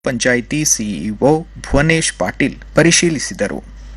panchayat CEO Bhuvanesh Patil ಪರಿಶೀಲಿಸಿದರು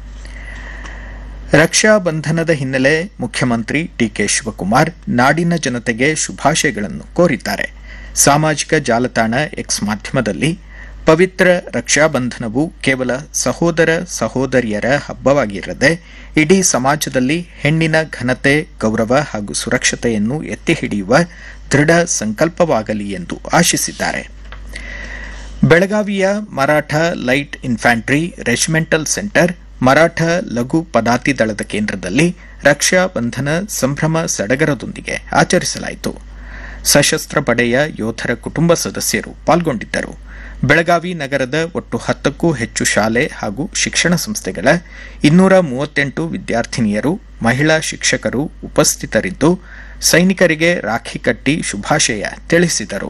ರಕ್ಷಾ ಬಂಧನದ ಹಿನ್ನೆಲೆ ಮುಖ್ಯಮಂತ್ರಿ ಡಿಕೆ ಶಿವಕುಮಾರ್ ನಾಡಿನ ಜನತೆಗೆ ಶುಭಾಶಯಗಳನ್ನು ಕೋರಿದ್ದಾರೆ ಸಾಮಾಜಿಕ ಜಾಲತಾಣ ಎಕ್ಸ್ ಮಾಧ್ಯಮದಲ್ಲಿ ಪವಿತ್ರ ರಕ್ಷಾಬಂಧನವು ಕೇವಲ ಸಹೋದರ ಸಹೋದರಿಯರ ಹಬ್ಬವಾಗಿರದೆ ಇಡೀ ಸಮಾಜದಲ್ಲಿ ಹೆಣ್ಣಿನ ಘನತೆ ಗೌರವ ಹಾಗೂ ಸುರಕ್ಷತೆಯನ್ನು ಎತ್ತಿ ಹಿಡಿಯುವ ದೃಢ ಸಂಕಲ್ಪವಾಗಲಿ ಎಂದು ಆಶಿಸಿದ್ದಾರೆ ಬೆಳಗಾವಿಯ Maratha light infantry regimental centre Maratha ಲಘು ಪದಾತಿ ದಳದ ಕೇಂದ್ರದಲ್ಲಿ ರಕ್ಷಾ ಬಂಧನ ಸಂಭ್ರಮ ಸಡಗರದೊಂದಿಗೆ ಆಚರಿಸಲಾಯಿತು ಸಶಸ್ತ್ರ ಪಡೆಯ ಯೋಧರ ಕುಟುಂಬ ಸದಸ್ಯರು ಪಾಲ್ಗೊಂಡಿದ್ದರು ಬೆಳಗಾವಿ ನಗರದ ಒಟ್ಟು ಹತ್ತಕ್ಕೂ ಹೆಚ್ಚು ಶಾಲೆ ಹಾಗೂ ಶಿಕ್ಷಣ ಸಂಸ್ಥೆಗಳ ಇನ್ನೂರ ಮೂವತ್ತೆಂಟು ವಿದ್ಯಾರ್ಥಿನಿಯರು ಮಹಿಳಾ ಶಿಕ್ಷಕರು ಉಪಸ್ಥಿತರಿದ್ದು ಸೈನಿಕರಿಗೆ ರಾಖಿ ಕಟ್ಟಿ ಶುಭಾಶಯ ತಿಳಿಸಿದರು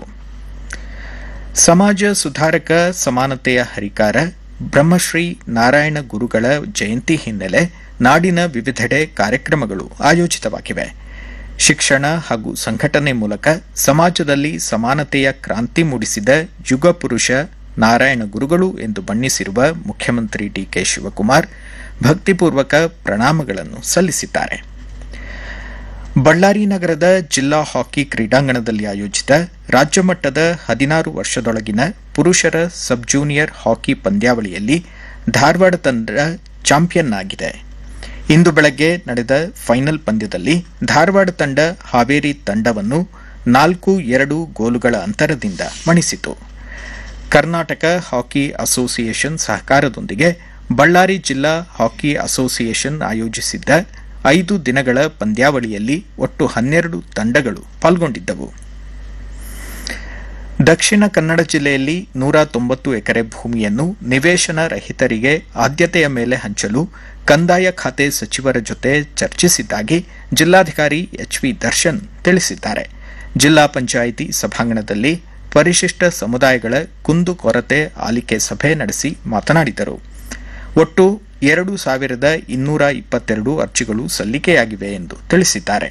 ಸಮಾಜ ಸುಧಾರಕ ಸಮಾನತೆಯ ಹರಿಕಾರ ಬ್ರಹ್ಮಶ್ರೀ ನಾರಾಯಣ ಗುರುಗಳ ಜಯಂತಿ ಹಿನ್ನೆಲೆ ನಾಡಿನ ವಿವಿಧೆಡೆ ಕಾರ್ಯಕ್ರಮಗಳು ಆಯೋಜಿತವಾಗಿವೆ ಶಿಕ್ಷಣ ಹಾಗೂ ಸಂಘಟನೆ ಮೂಲಕ ಸಮಾಜದಲ್ಲಿ ಸಮಾನತೆಯ ಕ್ರಾಂತಿ ಮೂಡಿಸಿದ ಯುಗ ಪುರುಷ ನಾರಾಯಣ ಗುರುಗಳು ಎಂದು ಬಣ್ಣಿಸಿರುವ ಮುಖ್ಯಮಂತ್ರಿ ಡಿಕೆ ಶಿವಕುಮಾರ್ ಭಕ್ತಿಪೂರ್ವಕ ಪ್ರಣಾಮಗಳನ್ನು ಸಲ್ಲಿಸಿದ್ದಾರೆ ಬಳ್ಳಾರಿ ನಗರದ ಜಿಲ್ಲಾ ಹಾಕಿ ಕ್ರೀಡಾಂಗಣದಲ್ಲಿ ಆಯೋಜಿತ ರಾಜ್ಯಮಟ್ಟದ ಹದಿನಾರು ವರ್ಷದೊಳಗಿನ ಪುರುಷರ ಸಬ್ ಜೂನಿಯರ್ ಹಾಕಿ ಪಂದ್ಯಾವಳಿಯಲ್ಲಿ ಧಾರವಾಡ ತಂಡ ಚಾಂಪಿಯನ್ ಆಗಿದೆ ಇಂದು ಬೆಳಗ್ಗೆ ನಡೆದ ಫೈನಲ್ ಪಂದ್ಯದಲ್ಲಿ ಧಾರವಾಡ ತಂಡ ಹಾವೇರಿ ತಂಡವನ್ನು ನಾಲ್ಕು ಎರಡು ಗೋಲುಗಳ ಅಂತರದಿಂದ ಮಣಿಸಿತು ಕರ್ನಾಟಕ ಹಾಕಿ ಅಸೋಸಿಯೇಷನ್ ಸಹಕಾರದೊಂದಿಗೆ ಬಳ್ಳಾರಿ ಜಿಲ್ಲಾ ಹಾಕಿ ಅಸೋಸಿಯೇಷನ್ ಆಯೋಜಿಸಿದ್ದ ಐದು ದಿನಗಳ ಪಂದ್ಯಾವಳಿಯಲ್ಲಿ ಒಟ್ಟು ಹನ್ನೆರಡು ತಂಡಗಳು ಪಾಲ್ಗೊಂಡಿದ್ದವು ದಕ್ಷಿಣ ಕನ್ನಡ ಜಿಲ್ಲೆಯಲ್ಲಿ ನೂರ ತೊಂಬತ್ತು ಎಕರೆ ಭೂಮಿಯನ್ನು ನಿವೇಶನ ರಹಿತರಿಗೆ ಆದ್ಯತೆಯ ಮೇಲೆ ಹಂಚಲು ಕಂದಾಯ ಖಾತೆ ಸಚಿವರ ಜೊತೆ ಚರ್ಚಿಸಿದ್ದಾಗಿ ಜಿಲ್ಲಾಧಿಕಾರಿ ಎಚ್ವಿ ದರ್ಶನ್ ತಿಳಿಸಿದ್ದಾರೆ ಜಿಲ್ಲಾ ಪಂಚಾಯಿತಿ ಸಭಾಂಗಣದಲ್ಲಿ ಪರಿಶಿಷ್ಟ ಸಮುದಾಯಗಳ ಕುಂದು ಕೊರತೆ ಆಲಿಕೆ ಸಭೆ ನಡೆಸಿ ಮಾತನಾಡಿದರು ಒಟ್ಟು ಎರಡು ಸಾವಿರದ ಇನ್ನೂರ ಇಪ್ಪತ್ತೆರಡು ಅರ್ಜಿಗಳು ಸಲ್ಲಿಕೆಯಾಗಿವೆ ಎಂದು ತಿಳಿಸಿದ್ದಾರೆ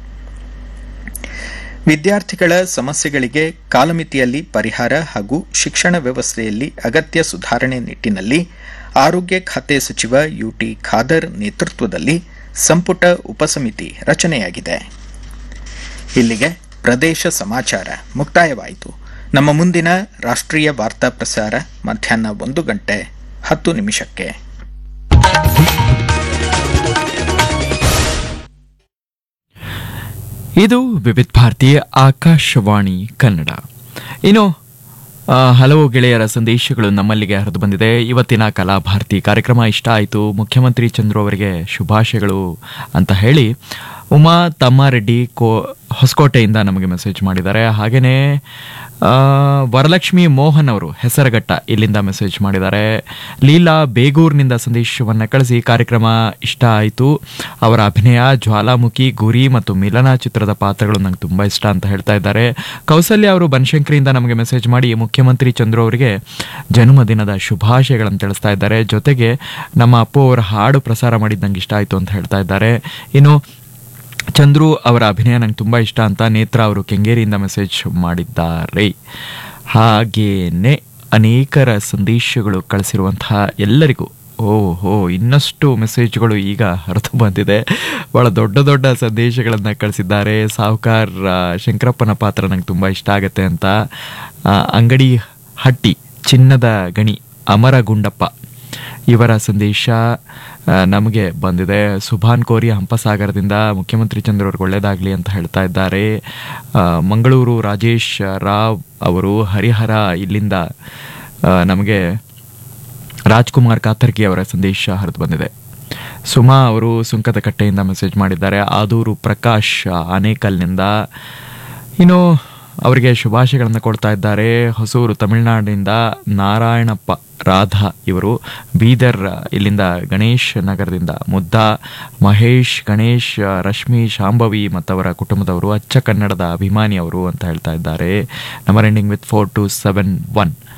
ವಿದ್ಯಾರ್ಥಿಗಳ ಸಮಸ್ಯೆಗಳಿಗೆ ಕಾಲಮಿತಿಯಲ್ಲಿ ಪರಿಹಾರ ಹಾಗೂ ಶಿಕ್ಷಣ ವ್ಯವಸ್ಥೆಯಲ್ಲಿ ಅಗತ್ಯ ಸುಧಾರಣೆ ನಿಟ್ಟಿನಲ್ಲಿ ಆರೋಗ್ಯ ಖಾತೆ ಸಚಿವ ಯುಟಿ ಖಾದರ್ ನೇತೃತ್ವದಲ್ಲಿ ಸಂಪುಟ ಉಪಸಮಿತಿ ರಚನೆಯಾಗಿದೆ ಇಲ್ಲಿಗೆ ಪ್ರದೇಶ ಸಮಾಚಾರ ಮುಕ್ತಾಯವಾಯಿತು ನಮ್ಮ ಮುಂದಿನ ರಾಷ್ಟ್ರೀಯ ವಾರ್ತಾ ಪ್ರಸಾರ ಮಧ್ಯಾಹ್ನ ಒಂದು ಗಂಟೆ ಹತ್ತು ನಿಮಿಷಕ್ಕೆ ಇದು ವಿವಿಧ ಭಾರತೀಯ ಆಕಾಶವಾಣಿ ಕನ್ನಡ ಇನ್ನು ಆ, ಹಲವು ಗೆಳೆಯರ ಸಂದೇಶಗಳು ನಮ್ಮಲ್ಲಿಗೆ ಹರಿದು ಬಂದಿದೆ ಇವತ್ತಿನ ಕಲಾಭಾರತಿ ಕಾರ್ಯಕ್ರಮ ಇಷ್ಟ ಆಯಿತು ಮುಖ್ಯಮಂತ್ರಿ ಚಂದ್ರು ಅವರಿಗೆ ಶುಭಾಶಯಗಳು ಅಂತ ಹೇಳಿ ಉಮಾ ತಮ್ಮಾರೆಡ್ಡಿ ಕೋ ಹೊಸಕೋಟೆಯಿಂದ ನಮಗೆ ಮೆಸೇಜ್ ಮಾಡಿದ್ದಾರೆ ಹಾಗೆಯೇ ವರಲಕ್ಷ್ಮಿ ಮೋಹನ್ ಅವರು ಹೆಸರಘಟ್ಟ ಇಲ್ಲಿಂದ ಮೆಸೇಜ್ ಮಾಡಿದ್ದಾರೆ ಲೀಲಾ ಬೇಗೂರ್ನಿಂದ ಸಂದೇಶವನ್ನು ಕಳಿಸಿ ಕಾರ್ಯಕ್ರಮ ಇಷ್ಟ ಆಯಿತು ಅವರ ಅಭಿನಯ ಜ್ವಾಲಾಮುಖಿ ಗುರಿ ಮತ್ತು ಮಿಲನ ಚಿತ್ರದ ಪಾತ್ರಗಳು ನಂಗೆ ತುಂಬ ಇಷ್ಟ ಅಂತ ಹೇಳ್ತಾ ಇದ್ದಾರೆ ಕೌಸಲ್ಯ ಅವರು ಬನಶಂಕರಿಯಿಂದ ನಮಗೆ ಮೆಸೇಜ್ ಮಾಡಿ ಮುಖ್ಯಮಂತ್ರಿ ಚಂದ್ರು ಅವರಿಗೆ ಜನ್ಮದಿನದ ಶುಭಾಶಯಗಳನ್ನು ತಿಳಿಸ್ತಾ ಇದ್ದಾರೆ ಜೊತೆಗೆ ನಮ್ಮ ಅಪ್ಪು ಅವರ ಹಾಡು ಪ್ರಸಾರ ಮಾಡಿದ್ದು ನಂಗೆ ಇಷ್ಟ ಆಯಿತು ಅಂತ ಹೇಳ್ತಾ ಇದ್ದಾರೆ ಇನ್ನು ಚಂದ್ರು ಅವರ ಅಭಿನಯ ನಂಗೆ ತುಂಬ ಇಷ್ಟ ಅಂತ ನೇತ್ರ ಅವರು ಕೆಂಗೇರಿಯಿಂದ ಮೆಸೇಜ್ ಮಾಡಿದ್ದಾರೆ ಹಾಗೇನೆ ಅನೇಕರ ಸಂದೇಶಗಳು ಕಳಿಸಿರುವಂತಹ ಎಲ್ಲರಿಗೂ ಓಹೋ ಇನ್ನಷ್ಟು ಮೆಸೇಜ್ಗಳು ಈಗ ಹರಿದು ಬಂದಿದೆ ಭಾಳ ದೊಡ್ಡ ದೊಡ್ಡ ಸಂದೇಶಗಳನ್ನು ಕಳಿಸಿದ್ದಾರೆ ಸಾಹುಕಾರ್ ಆ, ಶಂಕರಪ್ಪನ ಪಾತ್ರ ನಂಗೆ ತುಂಬ ಇಷ್ಟ ಆಗುತ್ತೆ ಅಂತ ಆ, ಅಂಗಡಿ ಹಟ್ಟಿ ಚಿನ್ನದ ಗಣಿ ಅಮರ ಗುಂಡಪ್ಪ ಇವರ ಸಂದೇಶ ಆ, ನಮಗೆ ಬಂದಿದೆ ಸುಭಾನ್ ಕೋರಿ ಹಂಪಸಾಗರದಿಂದ ಮುಖ್ಯಮಂತ್ರಿ ಚಂದ್ರ ಅವ್ರಿಗೆ ಒಳ್ಳೆಯದಾಗಲಿ ಅಂತ ಹೇಳ್ತಾ ಇದ್ದಾರೆ ಆ, ಮಂಗಳೂರು ರಾಜೇಶ್ ರಾವ್ ಅವರು ಹರಿಹರ ಇಲ್ಲಿಂದ ಆ, ನಮಗೆ ರಾಜ್ಕುಮಾರ್ ಕಾತರ್ಗಿ ಅವರ ಸಂದೇಶ ಹರಿದು ಬಂದಿದೆ ಸುಮಾ ಅವರು ಸುಂಕದ ಕಟ್ಟೆಯಿಂದ ಮೆಸೇಜ್ ಮಾಡಿದ್ದಾರೆ ಆದೂರು ಪ್ರಕಾಶ್ ಆನೇಕಲ್ನಿಂದ ಇನ್ನು ಅವರಿಗೆ ಶುಭಾಶಯಗಳನ್ನು ಕೊಡ್ತಾ ಇದ್ದಾರೆ ಹೊಸೂರು ತಮಿಳುನಾಡಿನಿಂದ ನಾರಾಯಣಪ್ಪ ರಾಧಾ ಇವರು ಬೀದರ್ ಇಲ್ಲಿಂದ ಗಣೇಶ್ ನಗರದಿಂದ ಮುದ್ದಾ ಮಹೇಶ್ ಗಣೇಶ್ ರಶ್ಮಿ ಶಾಂಭವಿ ಮತ್ತವರ ಕುಟುಂಬದವರು ಅಚ್ಚ ಕನ್ನಡದ ಅಭಿಮಾನಿ ಅವರು ಅಂತ ಹೇಳ್ತಾ ಇದ್ದಾರೆ number ending with four two seven one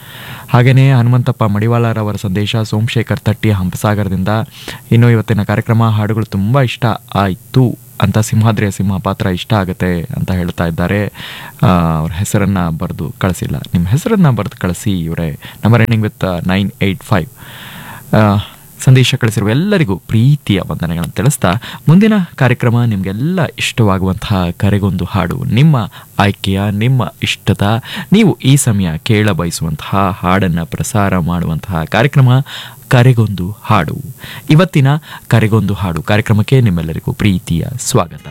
ಹಾಗೆಯೇ ಹನುಮಂತಪ್ಪ ಮಡಿವಾಳರವರ ಸಂದೇಶ ಸೋಮಶೇಖರ್ ತಟ್ಟಿ ಹಂಪಸಾಗರದಿಂದ ಇನ್ನು ಇವತ್ತಿನ ಕಾರ್ಯಕ್ರಮ ಹಾಡುಗಳು ತುಂಬ ಇಷ್ಟ ಆಯಿತು ಅಂತ ಸಿಂಹಾದ್ರಿಯ ಸಿಂಹ ಪಾತ್ರ ಇಷ್ಟ ಆಗುತ್ತೆ ಅಂತ ಹೇಳ್ತಾ ಇದ್ದಾರೆ ಆ, ಅವ್ರ ಹೆಸರನ್ನು ಬರೆದು ಕಳಿಸಿಲ್ಲ ನಿಮ್ಮ ಹೆಸರನ್ನು ಬರೆದು ಕಳಿಸಿ ಇವರೇ number ending with nine eight five ಸಂದೇಶ ಕಳಿಸಿರುವ ಎಲ್ಲರಿಗೂ ಪ್ರೀತಿಯ ವಂದನೆಗಳನ್ನು ತಿಳಿಸ್ತಾ ಮುಂದಿನ ಕಾರ್ಯಕ್ರಮ ನಿಮಗೆಲ್ಲ ಇಷ್ಟವಾಗುವಂತಹ ಕರೆಗೊಂದು ಹಾಡು ನಿಮ್ಮ ಆಯ್ಕೆಯ ನಿಮ್ಮ ಇಷ್ಟದ ನೀವು ಈ ಸಮಯ ಕೇಳ ಬಯಸುವಂತಹ ಹಾಡನ್ನು ಪ್ರಸಾರ ಮಾಡುವಂತಹ ಕಾರ್ಯಕ್ರಮ ಕರೆಗೊಂದು ಹಾಡು ಇವತ್ತಿನ ಕರೆಗೊಂದು ಹಾಡು ಕಾರ್ಯಕ್ರಮಕ್ಕೆ ನಿಮ್ಮೆಲ್ಲರಿಗೂ ಪ್ರೀತಿಯ ಸ್ವಾಗತ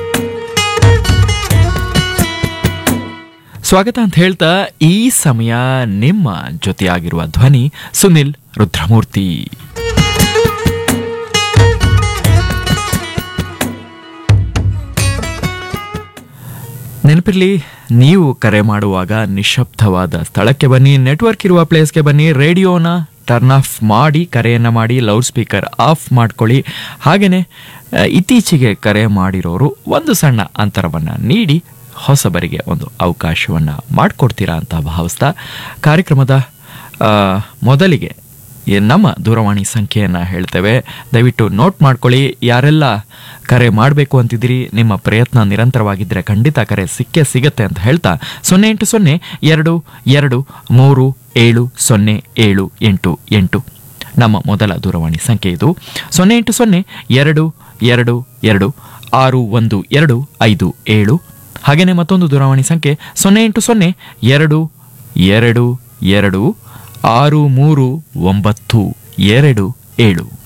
ಸ್ವಾಗತ ಅಂತ ಹೇಳ್ತಾ ಈ ಸಮಯ ನಿಮ್ಮ ಜೊತೆಯಾಗಿರುವ ಧ್ವನಿ ಸುನಿಲ್ ರುದ್ರಮೂರ್ತಿ ನೆನಪಿರ್ಲಿ ನೀವು ಕರೆ ಮಾಡುವಾಗ ನಿಶಬ್ದವಾದ ಸ್ಥಳಕ್ಕೆ ಬನ್ನಿ ನೆಟ್ವರ್ಕ್ ಇರುವ ಪ್ಲೇಸ್ಗೆ ಬನ್ನಿ ರೇಡಿಯೋನ ಟರ್ನ್ ಆಫ್ ಮಾಡಿ ಕರೆಯನ್ನು ಮಾಡಿ ಲೌಡ್ ಸ್ಪೀಕರ್ ಆಫ್ ಮಾಡ್ಕೊಳ್ಳಿ ಹಾಗೆಯೇ ಇತ್ತೀಚೆಗೆ ಕರೆ ಮಾಡಿರೋರು ಒಂದು ಸಣ್ಣ ಅಂತರವನ್ನು ನೀಡಿ ಹೊಸಬರಿಗೆ ಒಂದು ಅವಕಾಶವನ್ನು ಮಾಡಿಕೊಡ್ತೀರಾ ಅಂತ ಭಾವಿಸ್ತಾ ಕಾರ್ಯಕ್ರಮದ ಆ, ಮೊದಲಿಗೆ ಈ ನಮ್ಮ ದೂರವಾಣಿ ಸಂಖ್ಯೆಯನ್ನು ಹೇಳ್ತೇವೆ ದಯವಿಟ್ಟು ನೋಟ್ ಮಾಡ್ಕೊಳ್ಳಿ ಯಾರೆಲ್ಲ ಕರೆ ಮಾಡಬೇಕು ಅಂತಿದ್ದೀರಿ ನಿಮ್ಮ ಪ್ರಯತ್ನ ನಿರಂತರವಾಗಿದ್ದರೆ ಖಂಡಿತ ಕರೆ ಸಿಕ್ಕೇ ಸಿಗತ್ತೆ ಅಂತ ಹೇಳ್ತಾ ಸೊನ್ನೆ ಎಂಟು ಸೊನ್ನೆ ಎರಡು ಎರಡು ಮೂರು ಏಳು ಸೊನ್ನೆ ಏಳು ಎಂಟು ಎಂಟು ನಮ್ಮ ಮೊದಲ ದೂರವಾಣಿ ಸಂಖ್ಯೆ ಇದು ಸೊನ್ನೆ ಎಂಟು ಸೊನ್ನೆ ಎರಡು ಎರಡು ಎರಡು ಆರು ಒಂದು ಎರಡು ಐದು ಏಳು ಹಾಗೆಯೇ ಮತ್ತೊಂದು ದೂರವಾಣಿ ಸಂಖ್ಯೆ ಸೊನ್ನೆ ಎಂಟು ಸೊನ್ನೆ ಎರಡು ಎರಡು ಎರಡು ಆರು ಮೂರು ಒಂಬತ್ತು ಎರಡು ಏಳು